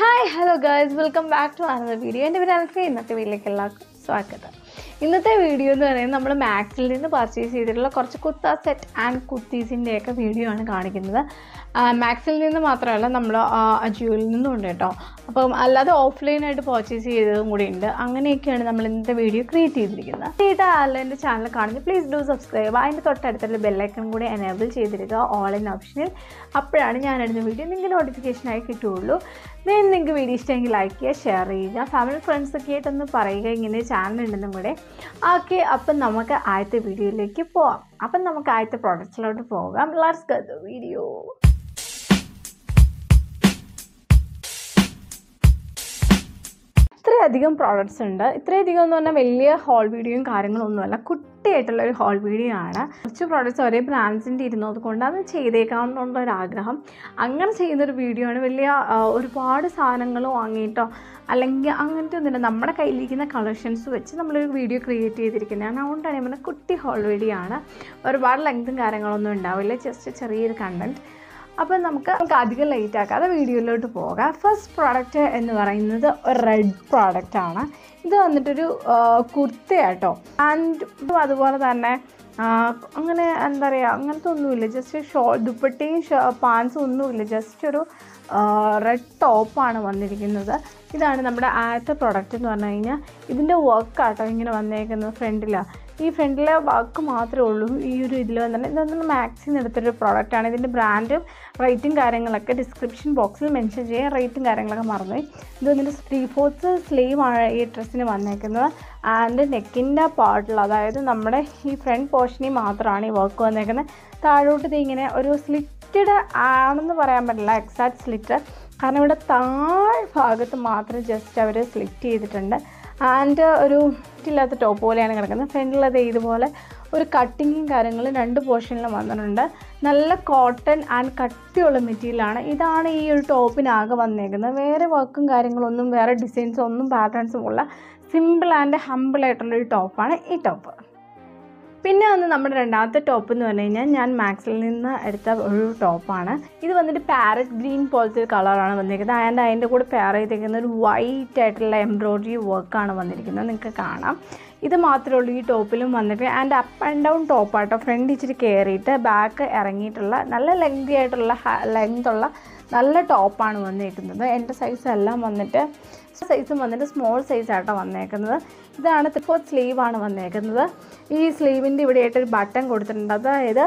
hi hello girls welcome back to another video എൻ്റെ പേര് അൽഫ ഇന്നത്തെ വീട്ടിലേക്ക് എല്ലാവർക്കും സ്വാഗതം ഇന്നത്തെ വീഡിയോ എന്ന് പറയുന്നത് നമ്മൾ മാക്സിൽ നിന്ന് പർച്ചേസ് ചെയ്തിട്ടുള്ള കുറച്ച് കുത്ത സെറ്റ് ആൻഡ് കുത്തീസിൻ്റെയൊക്കെ വീഡിയോ ആണ് കാണിക്കുന്നത് മാക്സിൽ നിന്ന് മാത്രമല്ല നമ്മൾ അജിയോയിൽ നിന്നും ഉണ്ട് കേട്ടോ അപ്പം അല്ലാതെ ഓഫ്ലൈനായിട്ട് പർച്ചേസ് ചെയ്തതും കൂടി ഉണ്ട് അങ്ങനെയൊക്കെയാണ് നമ്മൾ ഇന്നത്തെ വീഡിയോ ക്രിയേറ്റ് ചെയ്തിരിക്കുന്നത് ചെയ്ത അല്ല എൻ്റെ ചാനൽ കാണുന്നത് പ്ലീസ് ഡു സബ്സ്ക്രൈബ് അതിൻ്റെ തൊട്ടടുത്തുള്ള ബെല്ലൈക്കൺ കൂടി എനേബിൾ ചെയ്തിരിക്കുക ഓൾ ഇൻ ഓപ്ഷനിൽ അപ്പോഴാണ് ഞാനിടുന്ന വീഡിയോ നിങ്ങൾക്ക് നോട്ടിഫിക്കേഷനായി കിട്ടുകയുള്ളൂ ദെൻ നിങ്ങൾക്ക് വീഡിയോ ഇഷ്ടമെങ്കിൽ ലൈക്ക് ചെയ്യുക ഷെയർ ചെയ്യുക ഫാമിലി ഫ്രണ്ട്സൊക്കെ ആയിട്ടൊന്ന് പറയുക ഇങ്ങനെ ചാനൽ ഉണ്ടെന്നും കൂടെ ഓക്കെ അപ്പം നമുക്ക് ആദ്യത്തെ വീഡിയോയിലേക്ക് പോവാം അപ്പം നമുക്ക് ആദ്യത്തെ പ്രോഡക്റ്റ്സിലോട്ട് പോകാം ലാസ്റ്റ് ഗത് വീഡിയോ ഇത്രയധികം പ്രോഡക്റ്റ്സ് ഉണ്ട് ഇത്രയധികം എന്ന് പറഞ്ഞാൽ വലിയ ഹോൾ വീഡിയോയും കാര്യങ്ങളൊന്നുമല്ല കുട്ടിയായിട്ടുള്ള ഒരു ഹോൾ വീഡിയോ ആണ് കുറച്ച് പ്രോഡക്റ്റ്സ് ഒരേ ബ്രാൻഡ്സിൻ്റെ ഇരുന്നത് കൊണ്ട് അത് ചെയ്തേക്കാമെന്നുള്ള ഒരു ആഗ്രഹം അങ്ങനെ ചെയ്യുന്നൊരു വീഡിയോ ആണ് വലിയ ആ, ഒരുപാട് സാധനങ്ങൾ വാങ്ങിയിട്ടോ അല്ലെങ്കിൽ അങ്ങനത്തെ ഒന്നുമില്ല നമ്മുടെ കയ്യിലിരിക്കുന്ന കളക്ഷൻസ് വെച്ച് നമ്മളൊരു വീഡിയോ ക്രിയേറ്റ് ചെയ്തിരിക്കുന്നതാണ് അതുകൊണ്ടാണ് ഞാൻ പറഞ്ഞത് കുട്ടി ഹോൾ വീഡിയോ ആണ് ഒരുപാട് ലെങ്തും കാര്യങ്ങളൊന്നും ഉണ്ടാവില്ല ജസ്റ്റ് ചെറിയൊരു കണ്ടൻറ്റ് അപ്പം നമുക്ക് നമുക്ക് അധികം ലേറ്റ് ആക്കാതെ വീഡിയോയിലോട്ട് പോകാം ഫസ്റ്റ് പ്രോഡക്റ്റ് എന്ന് പറയുന്നത് ഒരു റെഡ് പ്രോഡക്റ്റ് ആണ് ഇത് വന്നിട്ടൊരു കുർത്തയാട്ടോ ആൻഡ് അതുപോലെ തന്നെ ആ, അങ്ങനെ എന്താ പറയുക അങ്ങനത്തെ ഒന്നുമില്ല ജസ്റ്റ് ഷോ ദുപ്പട്ടയും പാൻസും ഒന്നുമില്ല ജസ്റ്റ് ഒരു റെഡ് ടോപ്പാണ് വന്നിരിക്കുന്നത് ഇതാണ് നമ്മുടെ ആദ്യത്തെ പ്രോഡക്റ്റ് എന്ന് പറഞ്ഞു കഴിഞ്ഞാൽ ഇതിൻ്റെ വർക്കാട്ടോ ഇങ്ങനെ വന്നേക്കുന്നത് ഫ്രണ്ടിലാണ് ഈ ഫ്രണ്ടിലെ വർക്ക് മാത്രമേ ഉള്ളൂ ഈ ഒരു ഇതിൽ വന്നിട്ട് ഇതൊന്നും മാക്സിന്ന് എടുത്തൊരു പ്രോഡക്റ്റാണ് ഇതിൻ്റെ ബ്രാൻഡും റേറ്റും കാര്യങ്ങളൊക്കെ ഡിസ്ക്രിപ്ഷൻ ബോക്സിൽ മെൻഷൻ ചെയ്യാൻ റേറ്റും കാര്യങ്ങളൊക്കെ മറന്നുപോയി ഇത് വന്നിട്ട് ത്രീ ഫോർത്ത് സ്ലീവ് ആണ് ഈ ഡ്രസ്സിന് വന്നേക്കുന്നത് ആൻഡ് നെക്കിൻ്റെ പാർട്ടിൽ അതായത് നമ്മുടെ ഈ ഫ്രണ്ട് പോർഷനിൽ മാത്രമാണ് ഈ വർക്ക് വന്നേക്കുന്നത് താഴോട്ട് ഇത് ഇങ്ങനെ ഒരു സ്ലിറ്റഡ് ആണെന്ന് പറയാൻ പറ്റില്ല എക്സാക്ട് സ്ലിറ്റ് കാരണം ഇവിടെ താഴ് ഭാഗത്ത് മാത്രം ജസ്റ്റ് അവർ സ്ലിറ്റ് ചെയ്തിട്ടുണ്ട് ആൻഡ് ഒരു ഇല്ലാത്ത ടോപ്പ് പോലെയാണ് കിടക്കുന്നത് ഫ്രണ്ടിലത് ഇതുപോലെ ഒരു കട്ടിങ്ങും കാര്യങ്ങളും രണ്ട് പോർഷനിലും വന്നിട്ടുണ്ട് നല്ല കോട്ടൺ ആൻഡ് കട്ടിയുള്ള മെറ്റീരിയലാണ് ഇതാണ് ഈ ഒരു ടോപ്പിനാകെ വന്നേക്കുന്നത് വേറെ വർക്കും കാര്യങ്ങളൊന്നും വേറെ ഡിസൈൻസും ഒന്നും പാറ്റേൺസും ഉള്ള സിമ്പിൾ ആൻഡ് ഹമ്പിൾ ആയിട്ടുള്ളൊരു ടോപ്പാണ് ഈ ടോപ്പ് പിന്നെ വന്ന് നമ്മുടെ രണ്ടാമത്തെ ടോപ്പ് എന്ന് പറഞ്ഞു കഴിഞ്ഞാൽ ഞാൻ മാക്സിൽ നിന്ന് എടുത്ത ഒരു ടോപ്പാണ് ഇത് വന്നിട്ട് പാരറ്റ് ഗ്രീൻ പോലത്തെ ഒരു കളറാണ് വന്നിരിക്കുന്നത് ആൻഡ് അതിൻ്റെ കൂടെ പെയർ ചെയ്തിരിക്കുന്ന ഒരു വൈറ്റ് ആയിട്ടുള്ള എംബ്രോയ്ഡറി വർക്കാണ് വന്നിരിക്കുന്നത് നിങ്ങൾക്ക് കാണാം ഇത് മാത്രമേ ഉള്ളൂ ഈ ടോപ്പിലും വന്നിട്ട് ആൻഡ് അപ്പ് ആൻഡ് ഡൗൺ ടോപ്പാട്ടോ ഫ്രണ്ട് ഇച്ചിരി കയറിയിട്ട് ബാക്ക് ഇറങ്ങിയിട്ടുള്ള നല്ല ലെങ്തി ആയിട്ടുള്ള ലെങ്ത് ഉള്ള നല്ല ടോപ്പാണ് വന്നിരിക്കുന്നത് എൻ്റെ സൈസ് എല്ലാം വന്നിട്ട് സൈസും വന്നിട്ട് സ്മോൾ സൈസ് ആട്ടോ വന്നേക്കുന്നത് ഇതാണ് ഫോർത്ത് സ്ലീവ് ആണ് വന്നേക്കുന്നത് ഈ സ്ലീവിൻ്റെ ഇവിടെ ആയിട്ട് ഒരു ബട്ടൺ കൊടുത്തിട്ടുണ്ട് അതായത്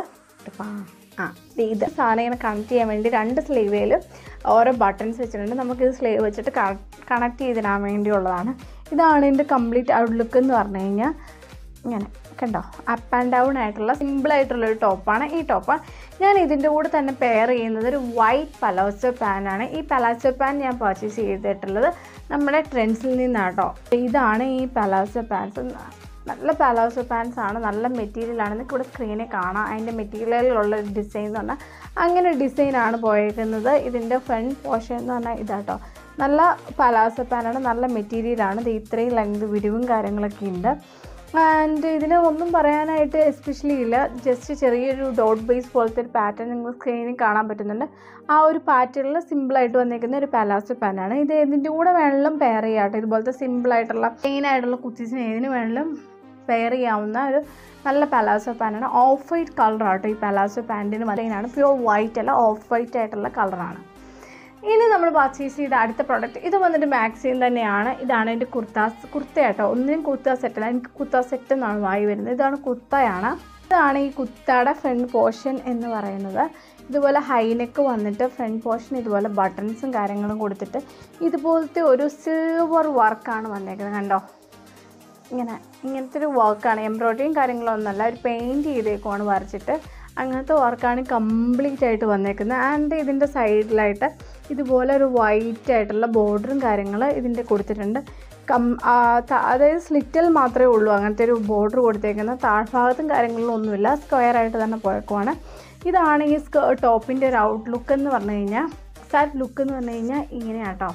ആ ദേ ഇത് സാധനം ഇങ്ങനെ കണക്ട് ചെയ്യാൻ വേണ്ടി രണ്ട് സ്ലീവേലും ഓരോ ബട്ടൺസ് വെച്ചിട്ടുണ്ട് നമുക്കിത് സ്ലീവ് വെച്ചിട്ട് കണക്ട് ചെയ്തിടാൻ വേണ്ടിയുള്ളതാണ് ഇതാണ് ഇതിൻ്റെ കംപ്ലീറ്റ് ഔട്ട്ലുക്ക് എന്ന് പറഞ്ഞു കഴിഞ്ഞാൽ ഇങ്ങനെ കണ്ടോ അപ്പ് ആൻഡ് ഡൗൺ ആയിട്ടുള്ള സിമ്പിൾ ആയിട്ടുള്ള ഒരു ടോപ്പാണ് ഈ ടോപ്പ് ഞാൻ ഇതിൻ്റെ കൂടെ തന്നെ പെയർ ചെയ്യുന്നത് ഒരു വൈറ്റ് പലാസോ പാനാണ് ഈ പലാസോ പാൻ ഞാൻ പർച്ചേസ് ചെയ്തിട്ടുള്ളത് നമ്മുടെ ട്രെൻഡ്സിൽ നിന്നാട്ടോ ഇതാണ് ഈ പലാസോ പാൻസ് നല്ല പലാസോ പാൻസ് ആണ് നല്ല മെറ്റീരിയലാണ് നിങ്ങൾക്ക് ഇവിടെ സ്ക്രീനിൽ കാണാം അതിൻ്റെ മെറ്റീരിയലിലുള്ള ഒരു ഡിസൈൻ എന്ന് പറഞ്ഞാൽ അങ്ങനെ ഡിസൈനാണ് പോയേക്കുന്നത് ഇതിൻ്റെ ഫ്രണ്ട് പോർഷൻ എന്ന് പറഞ്ഞാൽ ഇതാട്ടോ നല്ല പലാസോ പാനാണ് നല്ല മെറ്റീരിയലാണ് ഇത് ഇത്രയും ലെങ്ത് വിരിവും കാര്യങ്ങളൊക്കെ ഉണ്ട് ആൻഡ് ഇതിന് ഒന്നും പറയാനായിട്ട് എസ്പെഷ്യലി ഇല്ല ജസ്റ്റ് ചെറിയൊരു ഡോട്ട് ബേസ് പോലത്തെ ഒരു പാറ്റേൺ നിങ്ങൾ സ്ക്രീനിൽ കാണാൻ പറ്റുന്നുണ്ട് ആ ഒരു പാറ്റേണിൽ സിമ്പിളായിട്ട് വന്നിരിക്കുന്ന ഒരു പാലാസോ പാനാണ് ഇത് ഇതിൻ്റെ കൂടെ വേണമെങ്കിലും പെയർ ചെയ്യാട്ടോ ഇതുപോലത്തെ സിമ്പിളായിട്ടുള്ള പ്ലെയിൻ ആയിട്ടുള്ള കുത്തീസിന് ഏതിന് വേണമെങ്കിലും പെയർ ചെയ്യാവുന്ന ഒരു നല്ല പലാസോ പാനാണ് ഓഫ് വൈറ്റ് കളറാട്ടോ ഈ പലാസോ പാൻറ്റിന് മലയിനാണ് പ്യുവർ വൈറ്റ് അല്ല ഓഫ് വൈറ്റ് ആയിട്ടുള്ള കളറാണ് ഇനി നമ്മൾ പർച്ചേസ് ചെയ്ത അടുത്ത പ്രോഡക്റ്റ് ഇത് വന്നിട്ട് മാക്സിൻ തന്നെയാണ് ഇതാണ് എൻ്റെ കുർത്താസ് കുർത്തയാട്ടോ ഒന്നിനും കുർത്ത സെറ്റല്ല എനിക്ക് കുർത്ത സെറ്റ് എന്നാണ് വായി വരുന്നത് ഇതാണ് കുർത്തയാണ് ഇതാണ് ഈ കുർത്തയുടെ ഫ്രണ്ട് പോർഷൻ എന്ന് പറയുന്നത് ഇതുപോലെ ഹൈനെക്ക് വന്നിട്ട് ഫ്രണ്ട് പോർഷൻ ഇതുപോലെ ബട്ടൺസും കാര്യങ്ങളും കൊടുത്തിട്ട് ഇതുപോലത്തെ ഒരു സിൽവർ വർക്കാണ് വന്നേക്കുന്നത് കണ്ടോ ഇങ്ങനെ ഇങ്ങനത്തെ ഒരു വർക്കാണ് എംബ്രോയ്ഡറിയും കാര്യങ്ങളൊന്നുമല്ല ഒരു പെയിൻറ്റ് ചെയ്തേക്കുവാണ് വരച്ചിട്ട് അങ്ങനത്തെ വർക്കാണ് കംപ്ലീറ്റ് ആയിട്ട് വന്നേക്കുന്നത് ആൻഡ് ഇതിൻ്റെ സൈഡിലായിട്ട് ഇതുപോലെ ഒരു വൈറ്റ് ആയിട്ടുള്ള ബോർഡറും കാര്യങ്ങൾ ഇതിൻ്റെ കൊടുത്തിട്ടുണ്ട് കം ആ, ത- അതായത് സ്ലിറ്റിൽ മാത്രമേ ഉള്ളൂ അങ്ങനത്തെ ഒരു ബോർഡർ കൊടുത്തേക്കുന്നത് താഴ്ഭാഗത്തും കാര്യങ്ങളിലും ഒന്നുമില്ല സ്ക്വയർ ആയിട്ട് തന്നെ പോയേക്കുവാണ് ഇതാണ് ഈ സ്ക ടോപ്പിൻ്റെ ഒരു ഔട്ട്ലുക്ക് എന്ന് പറഞ്ഞു കഴിഞ്ഞാൽ സാറ്റ് ലുക്ക് എന്ന് പറഞ്ഞു കഴിഞ്ഞാൽ ഇങ്ങനെയാട്ടോ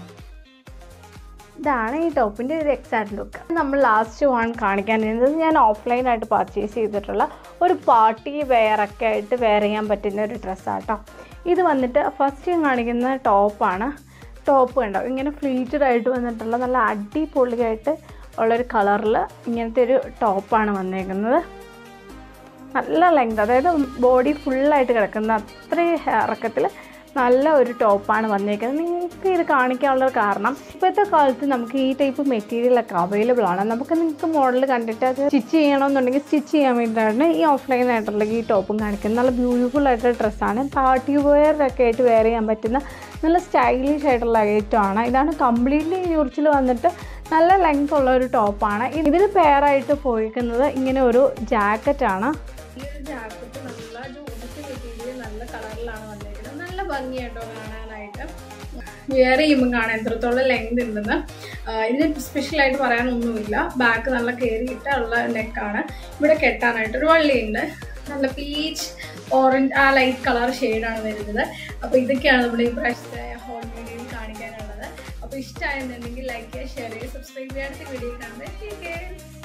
ഇതാണ് ഈ ടോപ്പിൻ്റെ ഒരു എക്സാക്ട് ലുക്ക് നമ്മൾ ലാസ്റ്റ് വൺ കാണിക്കാൻ ഇരുന്നത് ഞാൻ ഓഫ്ലൈനായിട്ട് പർച്ചേസ് ചെയ്തിട്ടുള്ള ഒരു പാർട്ടി വെയറൊക്കെ ആയിട്ട് വെയർ ചെയ്യാൻ പറ്റുന്ന ഒരു ഡ്രസ്സാട്ടോ ഇത് വന്നിട്ട് ഫസ്റ്റ് ഞാൻ കാണിക്കുന്ന ടോപ്പാണ് ടോപ്പ് കണ്ടോ ഇങ്ങനെ ഫ്ലീറ്റഡ് ആയിട്ട് വന്നിട്ടുള്ള നല്ല അടിപൊളിയായിട്ട് ഉള്ളൊരു കളറിൽ ഇങ്ങനത്തെ ഒരു ടോപ്പാണ് വന്നേക്കുന്നത് നല്ല ലെങ്ത് അതായത് ബോഡി ഫുള്ളായിട്ട് കിടക്കുന്ന അത്രയും ഇറക്കത്തിൽ നല്ല ഒരു ടോപ്പാണ് വന്നേക്കുന്നത് നിങ്ങൾക്ക് ഇത് കാണിക്കാനുള്ള കാരണം ഇപ്പോഴത്തെ കാലത്ത് നമുക്ക് ഈ ടൈപ്പ് മെറ്റീരിയലൊക്കെ അവൈലബിൾ ആണ് നമുക്ക് നിങ്ങൾക്ക് മോഡൽ കണ്ടിട്ട് അത് സ്റ്റിച്ച് ചെയ്യണമെന്നുണ്ടെങ്കിൽ സ്റ്റിച്ച് ചെയ്യാൻ വേണ്ടിയിട്ടാണ് ഈ ഓഫ്ലൈൻ ആയിട്ടുള്ള ഈ ടോപ്പും കാണിക്കുന്നത് നല്ല ബ്യൂട്ടിഫുൾ ആയിട്ടുള്ള ഡ്രസ്സാണ് പാർട്ടി വെയറിലൊക്കെ ആയിട്ട് വെയർ ചെയ്യാൻ പറ്റുന്ന നല്ല സ്റ്റൈലിഷ് ആയിട്ടുള്ള ഐറ്റമാണ് ഇതാണ് കംപ്ലീറ്റ്ലി യൂർച്ചിൽ വന്നിട്ട് നല്ല ലെങ്ത് ഉള്ള ഒരു ടോപ്പാണ് ഇതിൽ പെയറായിട്ട് പോയിരിക്കുന്നത് ഇങ്ങനെ ഒരു ജാക്കറ്റാണ് ഈ ഒരു ജാക്കറ്റ് നല്ല ജോലിക്ക് മെറ്റീരിയൽ നല്ല കളറിലാണ് വന്നിരിക്കുന്നത് നല്ല ഭംഗിയായിട്ടോ കാണാനായിട്ട് വെയർ ചെയ്യുമ്പോൾ കാണാൻ എത്രത്തോളം ലെങ്ത് ഉണ്ടെന്ന് ആഹ് ഇതിന് സ്പെഷ്യലായിട്ട് പറയാനൊന്നുമില്ല ബാക്ക് നല്ല കയറിയിട്ടുള്ള നെക്കാണ് ഇവിടെ കെട്ടാനായിട്ട് ഒരു വള്ളിയുണ്ട് നല്ല പീച്ച് ഓറഞ്ച് ആ ലൈറ്റ് കളർ ഷെയ്ഡാണ് വരുന്നത് അപ്പോൾ ഇതൊക്കെയാണ് നമ്മുടെ ഈ പ്രാവശ്യത്തെ ഹോൾ വീഡിയോയിൽ കാണിക്കാനുള്ളത് അപ്പോൾ ഇഷ്ടമായെന്നുണ്ടെങ്കിൽ ലൈക്ക് ചെയ്യുക ഷെയർ ചെയ്യുക സബ്സ്ക്രൈബ് ചെയ്യുക അടുത്ത വീഡിയോ കാണുന്നത്